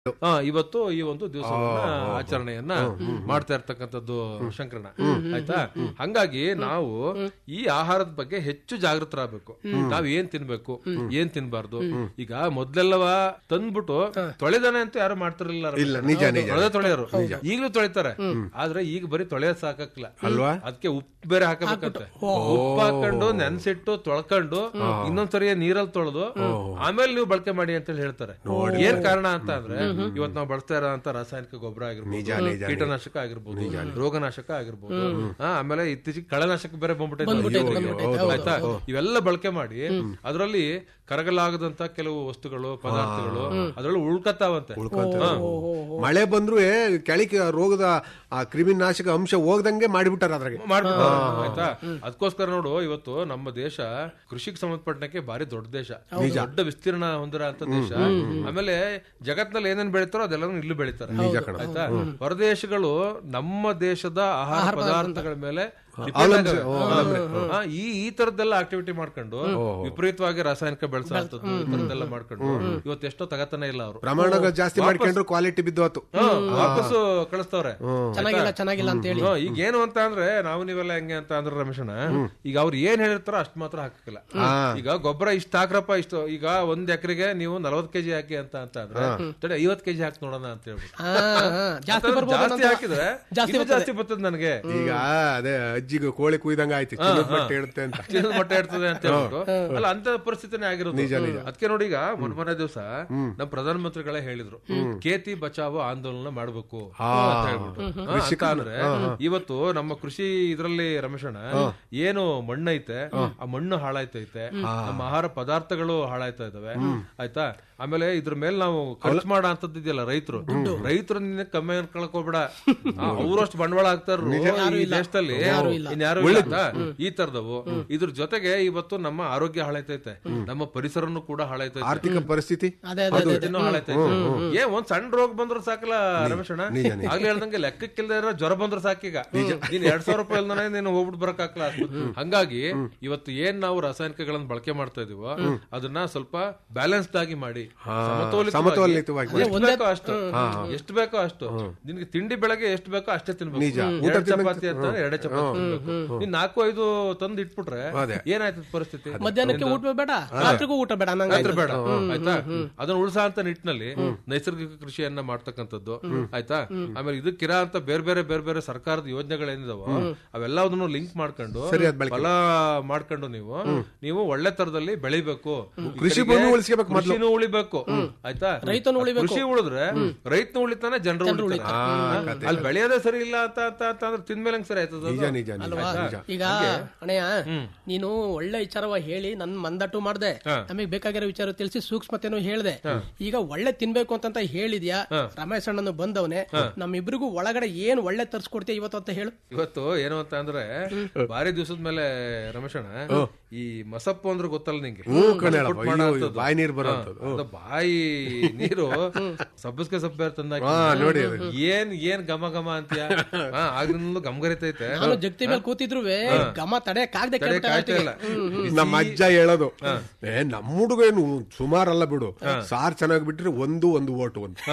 ಹಾ ಇವತ್ತು ಈ ಒಂದು ದಿವಸವನ್ನ ಆಚರಣೆಯನ್ನ ಮಾಡ್ತಾ ಇರ್ತಕ್ಕಂಥದ್ದು ಶಂಕರಣ ಆಯ್ತಾ ಹಂಗಾಗಿ ನಾವು ಈ ಆಹಾರದ ಬಗ್ಗೆ ಹೆಚ್ಚು ಜಾಗೃತರಾಗಬೇಕು ನಾವ್ ಏನ್ ತಿನ್ಬೇಕು ಏನ್ ತಿನ್ಬಾರ್ದು ಈಗ ಮೊದ್ಲೆಲ್ಲವ ತಂದ್ಬಿಟ್ಟು ತೊಳೆದಾನೆ ಅಂತ ಯಾರು ಮಾಡ್ತಿರ್ಲಿಲ್ಲ ಇಲ್ಲ, ನಿಜ, ನಿಜ. ತೊಳೆದ ತೊಳೆಯರು ಈಗಲೂ ತೊಳಿತಾರೆ ಆದ್ರೆ ಈಗ ಬರೀ ತೊಳೆಯೋದ್ ಸಾಕಕ್ಲ ಅಲ್ವಾ? ಅದಕ್ಕೆ ಉಪ್ಪು ಬೇರೆ ಹಾಕಬೇಕಂತೆ ಉಪ್ಪು ಹಾಕೊಂಡು ನೆನ್ಸಿಟ್ಟು ತೊಳ್ಕೊಂಡು ಇನ್ನೊಂದ್ಸರಿ ನೀರಲ್ಲಿ ತೊಳೆದು ಆಮೇಲೆ ನೀವು ಬಳಕೆ ಮಾಡಿ ಅಂತ ಹೇಳಿ ಹೇಳ್ತಾರೆ ಏನ್ ಕಾರಣ ಅಂತ ಅಂದ್ರೆ ಇವತ್ ನಾವು ಬಳಸ್ತಾ ಇರೋಂತ ರಾಸಾಯನಿಕ ಗೊಬ್ಬರ ಆಗಿರ್ಬೋದು ಕೀಟನಾಶಕ ಆಗಿರ್ಬೋದು ರೋಗನಾಶಕ ಆಗಿರ್ಬೋದು ಆ, ಆಮೇಲೆ ಇತ್ತೀಚೆಗೆ ಕಳೆನಾಶಕ ಬೇರೆ ಬಂದ್ಬಿಟ್ಟೈತೆ ಆಯ್ತಾ ಇವೆಲ್ಲ ಬಳಕೆ ಮಾಡಿ ಅದರಲ್ಲಿ ಕರಗಲಾಗದಂತ ಕೆಲವು ವಸ್ತುಗಳು ಪದಾರ್ಥಗಳು ಅದ್ರಲ್ಲಿ ಉಳ್ಕತ್ತಾವಂತೆ ಹಾ. ಮಳೆ ಬಂದ್ರು ಕೆಳಗೆ ರೋಗದ ಆ ಕ್ರಿಮಿನಾಶಕ ಅಂಶ ಹೋಗ್ದಂಗೆ ಮಾಡಿಬಿಟ್ಟಾರ ಅದ್ರಾಗೆ ಮಾಡ್ಬಿಡ್ತಾರೆ ಆಯ್ತಾ ಅದಕ್ಕೋಸ್ಕರ ನೋಡು ಇವತ್ತು ನಮ್ಮ ದೇಶ ಕೃಷಿಗೆ ಸಂಬಂಧಪಟ್ಟಕ್ಕೆ ಬಾರಿ ದೊಡ್ಡ ದೇಶ ದೊಡ್ಡ ವಿಸ್ತೀರ್ಣ ಹೊಂದಿರೋ ಅಂತ ದೇಶ ಆಮೇಲೆ ಜಗತ್ನಲ್ಲಿ ಏನೇನ್ ಬೆಳಿತಾರೋ ಅದೆಲ್ಲನೂ ಇಲ್ಲೂ ಬೆಳಿತಾರೆ ಆಯ್ತಾ ಹೊರದೇಶಗಳು ನಮ್ಮ ದೇಶದ ಆಹಾರ ಪದಾರ್ಥಗಳ ಮೇಲೆ depend ಆಗವೆ. ಹಾ, ಈ ಈ ತರದ್ದೆಲ್ಲ ಆಕ್ಟಿವಿಟಿ ಮಾಡ್ಕೊಂಡು ವಿಪರೀತವಾಗಿ ರಾಸಾಯನಿಕ ಬೆಳೆಸಂತದ್ದು ಈ ತರದ್ದೆಲ್ಲ ಮಾಡ್ಕೊಂಡು ಇವತ್ತು ಎಷ್ಟೋ ತಗತನೇ ಇಲ್ಲ ಅವರು ಪ್ರಮಾಣಗಳು ಜಾಸ್ತಿ ಮಾಡ್ಕೊಂಡ್ರು ಕ್ವಾಲಿಟಿ ಬಿದ್ದೋತು ವಾಪಸ್ ಕಳಿಸ್ತವ್ರೆ ಚೆನ್ನಾಗಿಲ್ಲ ಚೆನ್ನಾಗಿಲ್ಲ ಅಂತ ಹೇಳಿ ಹ್ಮ್, ಈಗ ಏನು ಅಂತ ಅಂದ್ರೆ ನಾವು ನೀವೆಲ್ಲ ಹೆಂಗೆ ಅಂತ ಅಂದ್ರೆ ರಮೇಶಣ್ಣ ಈಗ ಅವ್ರು ಏನ್ ಹೇಳಿರ್ತಾರೋ ಅಷ್ಟ್ ಮಾತ್ರ ಹಾಕಲ್ಲ ಈಗ ಗೊಬ್ಬರ ಇಷ್ಟ ಹಾಕ್ರಪ್ಪ ಇಷ್ಟು ಈಗ ಒಂದ್ ಎಕರೆಗೆ ನೀವು ನಲವತ್ ಕೆಜಿ ಹಾಕಿ ಅಂತ ಅಂತ ಅಂದ್ರೆ ತಡಿ ಐವತ್ ಕೆಜಿ ಹಾಕಿ ನೋಡೋಣ ಅಂತ ಹೇಳ್ಬಿಟ್ಟು ಹಾ, ಹಾ, ಜಾಸ್ತಿ ಯಾಕಂದ್ರೆ ಬರ್ಬೋದು ಜಾಸ್ತಿ ಅನ್ನೋದು. ಹಾಕಿದ್ರೆ ಜಾಸ್ತಿ ಇನ್ನೂ ಜಾಸ್ತಿ ಬರ್ತದೆ ನನಗೆ ಈಗ ಅದೇ ಅಜ್ಜಿಗೆ ಕೋಳಿ ಕುಯ್ದಂಗ ಆಯ್ತು ಚಿನ್ನದ ಬಟ್ಟೆ ಇಡುತ್ತೆ ಅಂತ ಚಿನ್ನದ ಮಟ್ಟ ಇರ್ತದೆ ಅಂತ ಹೇಳ್ಬಿಟ್ಟು ಅಲ್ಲ ಅಂತ ಪರಿಸ್ಥಿತಿನೇ ಆಗಿರೋದು ಅದಕ್ಕೆ ನೋಡಿ ಈಗ ಮೊನ್ನೆ ದಿವಸ ನಮ್ಮ ಪ್ರಧಾನಮಂತ್ರಿಗಳೇ ಹೇಳಿದ್ರು ಕೇತಿ ಬಚಾವೋ ಆಂದೋಲನ ಮಾಡ್ಬೇಕು ಅಂತ ಹೇಳ್ಬಿಟ್ಟು ಹಾ, ಅಂತ ಅಂದ್ರೆ ಇವತ್ತು ನಮ್ಮ ಕೃಷಿ ಇದ್ರಲ್ಲಿ ರಮೇಶಣ್ಣ ಏನು ಮಣ್ಣೈತೆ ಆ ಮಣ್ಣು ಹಾಳಾಯ್ತೈತೆ ನಮ್ಮ ಆಹಾರ ಪದಾರ್ಥಗಳು ಹಾಳಾಯ್ತಾ ಇದಾವೆ ಆಯ್ತಾ ಆಮೇಲೆ ಇದ್ರ ಮೇಲೆ ನಾವು ಖರ್ಚು ಮಾಡೋ ಅಂತದ್ದು ಇದೆಯಲ್ಲ ರೈತರು ರೈತರು ನಿನ್ನ ಕಮ್ಮಿ ಅನ್ಕೊಳಕ್ ಹೋಗ್ಬೇಡ ಅವರಷ್ಟು ಬಂಡವಾಳ ಹಾಕ್ತಾರ ಈ ದೇಶದಲ್ಲಿ ಇನ್ಯಾರು ಇಲ್ಲ ಅಂತ ಈ ತರದವು ಇದ್ರ ಜೊತೆಗೆ ಇವತ್ತು ನಮ್ಮ ಆರೋಗ್ಯ ಹಾಳಾಯ್ತೈತೆ ನಮ್ಮ ಪರಿಸರನು ಕೂಡ ಹಾಳಾಯ್ತೈತೆ ಆರ್ಥಿಕ ಪರಿಸ್ಥಿತಿ ಅದೇ ಅದೇ ಪರಿಸ್ಥಿತಿನೂ ಹಾಳಾಯ್ತೈತೆ ಏ ಒಂದ್ ಸಣ್ಣ ರೋಗ ಬಂದ್ರು ಸಾಕಲ್ಲ ರಮೇಶಣ್ಣ ಆಗ್ಲೇ ಹೇಳ್ದಂಗೆ ಲೆಕ್ಕಕ್ಕಿಲ್ದೇ ಇರೋ ಜ್ವರ ಬಂದ್ರು ಸಾಕೀಗ ನೀನ್ ಎರಡ್ ಸಾವಿರ ರೂಪಾಯಿ ಇಲ್ದಾನೆ ನೀನು ಹೋಗ್ಬಿಟ್ಟು ಬರಕಾಗ್ಲ ಹಂಗಾಗಿ ಇವತ್ತು ಏನ್ ನಾವು ರಾಸಾಯನಿಕಗಳನ್ನ ಬಳಕೆ ಮಾಡ್ತಾ ಇದೀವೋ ಅದನ್ನ ಸ್ವಲ್ಪ ಬ್ಯಾಲೆನ್ಸ್ಡ್ ಆಗಿ ಮಾಡಿ ಸಮತೋಲಿತವಾಗಿ ಸಮತೋಲಿತವಾಗಿ ಎಷ್ಟು ಬೇಕೋ ಅಷ್ಟು ಎಷ್ಟು ಬೇಕೋ ಅಷ್ಟು ನಿನ್ಗೆ ತಿಂಡಿ ಬೆಳಗ್ಗೆ ಎಷ್ಟು ಬೇಕೋ ಅಷ್ಟೇ ತಿನ್ಬೇಕು ಎರಡ್ ಚಪಾತಿ ಅಂತ ಎರಡೇ ಚಪಾತಿ ತಿನ್ಬೇಕು ನೀನ್ ನಾಲ್ಕು ಐದು ತಂದು ಇಟ್ಬಿಟ್ರೆ ಏನಾಯ್ತದ ಪರಿಸ್ಥಿತಿ ಮಧ್ಯಾಹ್ನಕ್ಕೆ ಊಟ ಬೇಡ ರಾತ್ರಿಗೂ ಊಟ ಬೇಡ ಅನ್ನಂಗ್ ರೈತರು ಆಯ್ತು. ಬೇಡ ಆಯ್ತಾ ಅದನ್ನ ಉಳಿಸೋ ಅಂತ ನಿಟ್ಟಿನಲ್ಲಿ ನೈಸರ್ಗಿಕ ಕೃಷಿಯನ್ನ ಮಾಡ್ತಕ್ಕಂಥದ್ದು ಆಯ್ತಾ ಆಮೇಲೆ ಇದಕ್ಕಿರ ಅಂತ ಬೇರೆ ಬೇರೆ ಬೇರೆ ಬೇರೆ ಸರ್ಕಾರದ ಯೋಜನೆಗಳೇನಿದಾವೋ ಅವೆಲ್ಲದನ್ನು ಲಿಂಕ್ ಮಾಡ್ಕೊಂಡು ಫಲ ಮಾಡ್ಕೊಂಡು ನೀವು ನೀವು ಒಳ್ಳೆ ತರದಲ್ಲಿ ಬೆಳಿಬೇಕು ಈ ಕೃಷಿ ಕಡೆಗೆ ಭೂಮಿ ಉಳಿಸ್ಕೋಬೇಕು ಮೊದ್ಲು. ಕೃಷಿನೂ ಉಳಿಬೇಕು ಆಯ್ತಾ ರೈತನು ಉಳಿಬೇಕು. ಕೃಷಿ ಉಳಿದ್ರೆ ರೈತನು ಉಳಿತಾನೆ ಜನರು ಉಳಿತಾನೆ ಅಲ್ಲಿ ಬೆಳೆಯೋದೇ ಸರಿ ಇಲ್ಲ ಅಂತ ಅಂತ ಅಂತ ಅಂದ್ರೆ ತಿಂದ್ಮೇಲೆ ಹೆಂಗ್ ಸರಿ ಆಯ್ತದ ನಿಜ ನಿಜ ನಿಜ ಅಲ್ವಾ ಈಗ ಅಣ್ಣಯ್ಯ ನೀನು ಒಳ್ಳೆ ವಿಚಾರವ ಹೇಳಿ ನನ್ ಮಂದಟ್ಟು ಮಾಡ್ದೆ ನಮಗೆ ಬೇಕಾಗಿರೋ ವಿಚಾರ ತಿಳಿಸಿ ಸೂಕ್ಷ್ಮತೆನೂ ಹೇಳ್ದೆ ಈಗ ಒಳ್ಳೆ ತಿನ್ಬೇಕು ಅಂತಂತ ಹೇಳಿದ್ಯಾ ರಮೇಶ್ ಅಣ್ಣನು ಬಂದವನೆ ನಮ್ಮಿಬ್ರಿಗೂ ಒಳಗಡೆ ಏನ್ ಒಳ್ಳೆ ತರ್ಸ್ಕೊಡ್ತೀಯ ಇವತ್ತು ಅಂತ ಹೇಳು ಇವತ್ತು ಏನು ಅಂತ ಅಂದ್ರೆ ಬಾರಿ ದಿವಸದ ಮೇಲೆ ರಮೇಶಣ್ಣ ಈ ಮಸಪ್ಪು ಅಂದ್ರೆ ಗೊತ್ತಲ್ಲ ನಿಂಗೆ ಹ್ಞೂ ಕಣೇಳ, ಪುಟ್ ಅಯ್ಯೋ, ಮಾಡೋ ಅಂಥದ್ದು. ಬಾಯಿ ನೀರು ಬರೋ ಹಾ, ಅಂಥದ್ದು. ಅದು ಬಾಯಿ ನೀರು ಸಬ್ಬಸ್ಗೆ ಸಬ್ಬೆ ತಂದಾಕಿ ಹಾ, ನೋಡಿ ಏನ್ ಏನ್ ಘಮ ಘಮ ಅಂತೀಯ ಹಾ ಆಗ್ಲಿಂದಲೂ ಗಮಗರಿತೈತೆ ನಾನು ಜಗತಿ ಮೇಲೆ ಕೂತಿದ್ರು ಗಮ ತಡೆಯಕ್ಕಾಗ್ದೆ ತಡೆಯಕ್ ಆಗ್ತಾ ಇಲ್ಲ ನಮ್ಮ ಅಜ್ಜ ಹೇಳೋದು ಏ ನಮ್ಮ ಹುಡುಗ ಏನು ಸುಮಾರಲ್ಲ ಬಿಡು ಸಾರ್ ಚೆನ್ನಾಗಿ ಬಿಟ್ರೆ ಒಂದು ಒಂದು ಓಟು ಅಂತ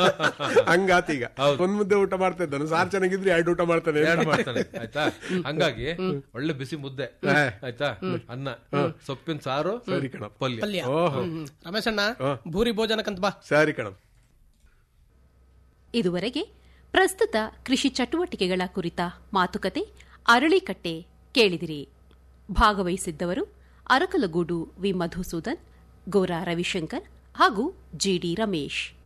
ಹಂಗಾತ ಈಗ ಒಂದ್ ಮುದ್ದೆ ಊಟ ಮಾಡ್ತಾ ಇದ್ದಾನೆ ಸಾರ್ ಚೆನ್ನಾಗಿದ್ರೆ ಎರಡು ಊಟ ಮಾಡ್ತಾನೆ ಎರಡು ಮಾಡ್ತಾನೆ ಆಯ್ತಾ ಹಂಗಾಗಿ ಒಳ್ಳೆ ಬಿಸಿ ಮುದ್ದೆ ಆಯ್ತಾ ಅನ್ನ ಸೊಪ್ಪಿನ ಸಾರು ಪಲ್ಯ ಪಲ್ಯ ಹ್ಮ್, ಹ್ಮ್. ರಮೇಶ್ ಅಣ್ಣ ಭೂರಿ ಭೋಜನಕ್ಕಂತ ಬಾ ಸರಿ ಕಣ ಇದುವರೆಗೆ ಪ್ರಸ್ತುತ ಕೃಷಿ ಚಟುವಟಿಕೆಗಳ ಕುರಿತ ಮಾತುಕತೆ ಅರಳಿಕಟ್ಟೆ ಕೇಳಿದಿರಿ ಭಾಗವಹಿಸಿದ್ದವರು ಅರಕಲಗೂಡು ವಿ ಮಧುಸೂದನ್ ಗೋರಾ ರವಿಶಂಕರ್ ಹಾಗೂ ಜಿಡಿ ರಮೇಶ್